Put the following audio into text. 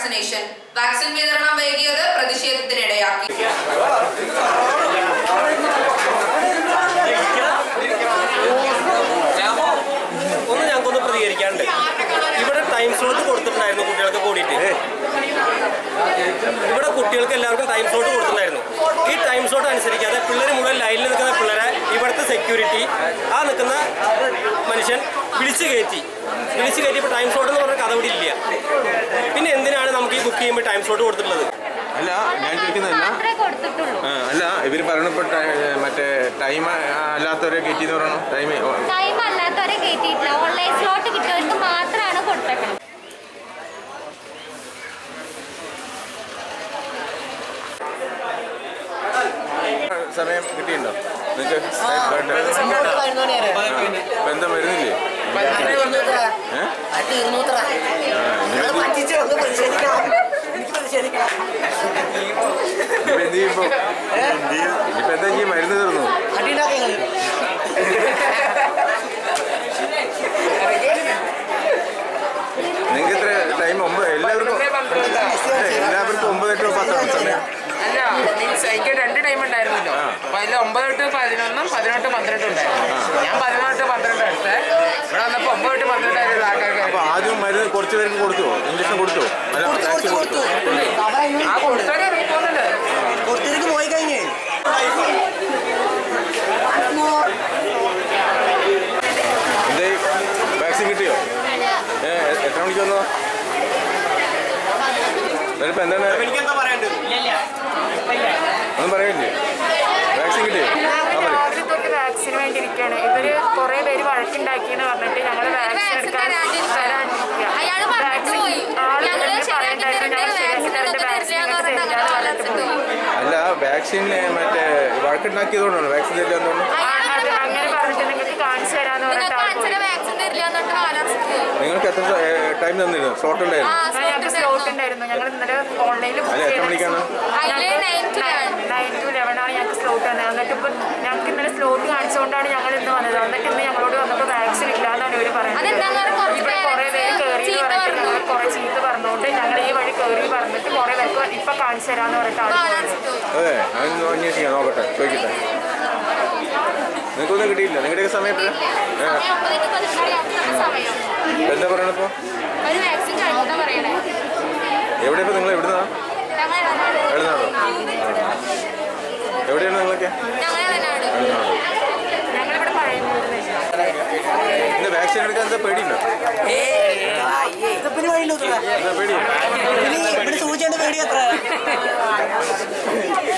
Vaccination vaccine വിതരണം വൈകിയത് പ്രതിഷേധത്തിനിടയാക്കി ഒന്ന് ഞങ്ങൾക്കൊന്ന് പ്രതികരിക്കാനുണ്ട് ഇവിടെ ടൈം സ്ലോട്ട് കൊടുത്തിട്ടുണ്ടായിരുന്നു കുട്ടികൾക്ക് കൂടിയിട്ട് ഇവിടെ കുട്ടികൾക്ക് എല്ലാവർക്കും ടൈം സ്ലോട്ട് കൊടുത്തിട്ടുണ്ടായിരുന്നു ഈ ടൈം സ്ലോട്ട് അനുസരിക്കാതെ പിള്ളേർ മുഴുവൻ ലൈനിൽ നിൽക്കുന്ന പിള്ളേരെ ഇവിടുത്തെ സെക്യൂരിറ്റി ആ നിൽക്കുന്ന മനുഷ്യൻ വിളിച്ചു കയറ്റി വിളിച്ചു കയറ്റി ഇപ്പോൾ ടൈം സ്ലോട്ട് എന്ന് പറഞ്ഞ കഥ ഇവിടെ ഇല്ല പിന്നെ എന്തിനാണ് നമുക്ക് ഈ ബുക്ക് ചെയ്യുമ്പോൾ ടൈം സ്ലോട്ട് കൊടുത്തിട്ടുള്ളത് അല്ല ഞാൻ ചോദിക്കുന്നതല്ല മാത്രമേ കൊടുത്തിട്ടുള്ളൂ ആ, അല്ല ഇവർ പറയണപ്പെട്ട മറ്റേ ടൈം അല്ലാത്തവരെ കയറ്റി എന്ന് പറയണു ടൈം ടൈം അല്ലാത്തവരെ കയറ്റിയിട്ടില്ല ഓൺലൈൻ സ്ലോട്ട് കിട്ടിയവർക്ക് മാത്രമാണ് കൊടുത്തേക്കണം സമയം കിട്ടിയിട്ടുണ്ടോ നിങ്ങൾക്ക് ഇപ്പൊ എന്താ വരുന്നില്ലേ ഏ? ആ, ഇനിയിപ്പോ എന്ത് ചെയ്യും ഇപ്പൊ? ഇനിയിപ്പോ എന്താ ചെയ്യും മരുന്ന് തീർന്നു നിങ്ങൾക്ക് എത്ര ടൈം ഒമ്പത് എല്ലാവർക്കും ഏ, എല്ലാവർക്കും ഒമ്പത് എട്ടോ പത്താണോ സമയം അല്ല മീൻസ് എനിക്ക് രണ്ട് ടൈം ഉണ്ടായിരുന്നല്ലോ അപ്പൊ അതിൽ ഒമ്പത് തൊട്ട് പതിനൊന്നും പതിനെട്ട് പന്ത്രണ്ടും ഉണ്ടായിരുന്നു ഞാൻ പതിനൊട്ട് പന്ത്രണ്ട് എടുത്തേ ഇവിടെ വന്നപ്പോ ഒമ്പത് തൊട്ട് പന്ത്രണ്ടായിരുന്ന ആൾക്കാർക്ക് അപ്പൊ ആദ്യം മരുന്ന് കുറച്ച് പേർക്ക് കൊടുത്തുവോ ഇഞ്ചക്ഷൻ കൊടുത്തോ അല്ല വാക്സിൻ കൊടുത്തോ ആ കൊടുത്തവരെ ഇറങ്ങിപ്പോന്നുണ്ട് കൊടുത്തിരിക്ക് പോയി കഴിഞ്ഞേ എന്തേ വാക്സിൻ കിട്ടിയോ ഏ എത്ര മണിക്ക് വന്നോ എന്നിട്ടിപ്പോ എന്താണ് എനിക്കെന്താ പറയണ്ടത് ഒന്നും പറയില്ലേ വാക്സിൻ കിട്ടിയോ ആ പറയും രാവിലെ തൊട്ട് വാക്സിന് വേണ്ടി ഇരിക്കുകയാണ് ഇവര് കുറെ പേര് വഴക്കുണ്ടാക്കിയെന്ന് പറഞ്ഞിട്ട് ഞങ്ങൾ വാക്സിൻ എടുക്കാൻ വരാനിരിക്കുക. അയാള് പറഞ്ഞിട്ട് വാക്സിൻ പോയി. ആള് ഞങ്ങള് വന്നിട്ട് ശരിയാക്കി പറയണ്ടായിരുന്നു, ഞങ്ങൾ തരുന്നുണ്ട്, ശരിയാക്കി വാക്സിൻ തരുന്നുണ്ട്, തന്നിട്ട് വാക്സിൻ തരില്ല എന്ന് ഞങ്ങൾക്ക് പറഞ്ഞിട്ട് തരില്ല എന്ന് ഞങ്ങള് പറഞ്ഞിട്ട് പോയി. അല്ല വാക്സിൻ മറ്റേ വഴക്കുണ്ടാക്കിയതുകൊണ്ടാണ് വാക്സിൻ തരില്ലെന്നുകൊണ്ട് ആ, അത് അങ്ങനെ പറഞ്ഞിട്ട് നിങ്ങൾക്ക് കാണിച്ചു തരാന്ന് പറഞ്ഞിട്ട് ആൾ പോയി. വാക്സിൻ തരില്ല എന്നിട്ട് കാലർസിക്ക് നിങ്ങൾക്ക് എത്ര ടൈം തന്നിരുന്നു സ്ലോട്ട് ഉണ്ടായിരുന്നു ആ, ഞങ്ങൾക്ക് സ്ലോട്ട് ഉണ്ടായിരുന്നു ഞങ്ങൾ ഇന്നലെ ഓൺലൈനിൽ അല്ല, എത്ര മണിക്കാണ്? അതില് nine to eleven. Nine to eleven ആണ് ഞങ്ങൾക്ക് സ്ലോട്ട് തന്നത് എന്നിട്ട് ഇപ്പം ഞങ്ങൾക്ക് ഇന്നലെ സ്ലോട്ട് കാണിച്ചുകൊണ്ടാണ് ഞങ്ങൾ ഇന്ന് വന്നത് എന്നിട്ട് ഇന്ന് ഞങ്ങളോട് വന്നപ്പോൾ വാക്സിൻ ഇല്ലാന്നാണ് ഇവർ പറയുന്നത് അതെന്താന്ന് പറഞ്ഞാൽ കുറച്ച് ഇവിടെ കുറേ പേര് parents കയറി ചീത്ത പറഞ്ഞിട്ട് പറഞ്ഞു. ഞങ്ങൾ കുറേ ചീത്ത പറഞ്ഞുകൊണ്ട് ഞങ്ങൾ ഈ വഴി കയറി പറഞ്ഞിട്ട് കുറേ പേർക്ക് ഇപ്പം കാണിച്ചു തരാന്ന് പറഞ്ഞിട്ട് ആൾ പോയത്. അതെ അതൊന്ന് അന്വേഷിക്കാം നോക്കട്ടെ ചോദിക്കട്ടെ നിങ്ങൾക്കൊന്നും കിട്ടിയില്ല നിങ്ങളുടെയൊക്കെ സമയം എപ്പോഴാ? ഏ, സമയം ഒമ്പതിന് പതിനൊന്നരയാണ് സമയം എന്താ പറയണപ്പോ ഒരു വാക്സിൻ കഴിഞ്ഞാ പറയണേ എവിടെ ഇപ്പൊ നിങ്ങൾ എവിടുന്നാ ഞങ്ങൾ എഴുതാണോ എവിടെയാണ് നിങ്ങളൊക്കെ ഞങ്ങൾ ഇടനാട് എഴുതാണോ ഞങ്ങളിവിടെ പഴയ ഇന്ന് വാക്സിൻ എടുക്കാൻ എന്താ പേടിയുണ്ടോ പിന്നെ വഴിയില്ല എന്താ പേടിയാ പിന്നെ സൂചിയുടെ പേടി എത്ര